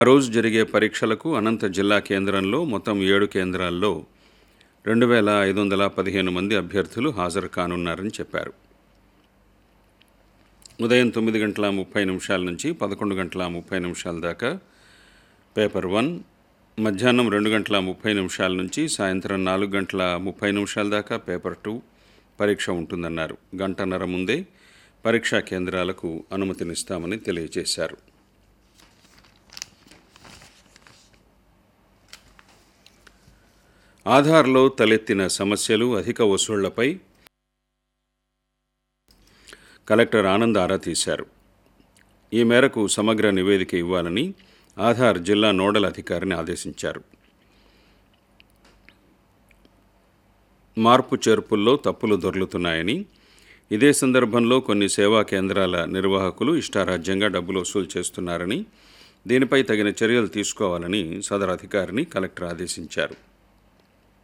ఆ రోజు జరిగే పరీక్షలకు అనంత జిల్లా కేంద్రంలో మొత్తం ఏడు కేంద్రాల్లో రెండు వేల ఐదు వందల పదిహేను మంది అభ్యర్థులు హాజరు కానున్నారని చెప్పారు ఉదయం తొమ్మిది గంటల ముప్పై నిమిషాల నుంచి పదకొండు గంటల ముప్పై నిమిషాల దాకా పేపర్ వన్ మధ్యాహ్నం రెండు గంటల ముప్పై నిమిషాల నుంచి సాయంత్రం నాలుగు గంటల ముప్పై నిమిషాల దాకా పేపర్ టూ పరీక్ష ఉంటుందన్నారు గంటన్నర ముందే పరీక్షా కేంద్రాలకు అనుమతినిస్తామని తెలియజేశారు ఆధార్లో తలెత్తిన సమస్యలు అధిక వసూళ్లపై కలెక్టర్ ఆనంద్ ఆరా తీశారు ఈ మేరకు సమగ్ర నివేదిక ఇవ్వాలని ఆధార్ జిల్లా నోడల్ అధికారిని ఆదేశించారు మార్పు చేర్పుల్లో తప్పులు దొర్లుతున్నాయని ఇదే సందర్భంలో కొన్ని సేవా కేంద్రాల నిర్వాహకులు ఇష్టారాజ్యంగా డబ్బులు వసూలు చేస్తున్నారని దీనిపై తగిన చర్యలు తీసుకోవాలని సదరు అధికారిని కలెక్టర్ ఆదేశించారు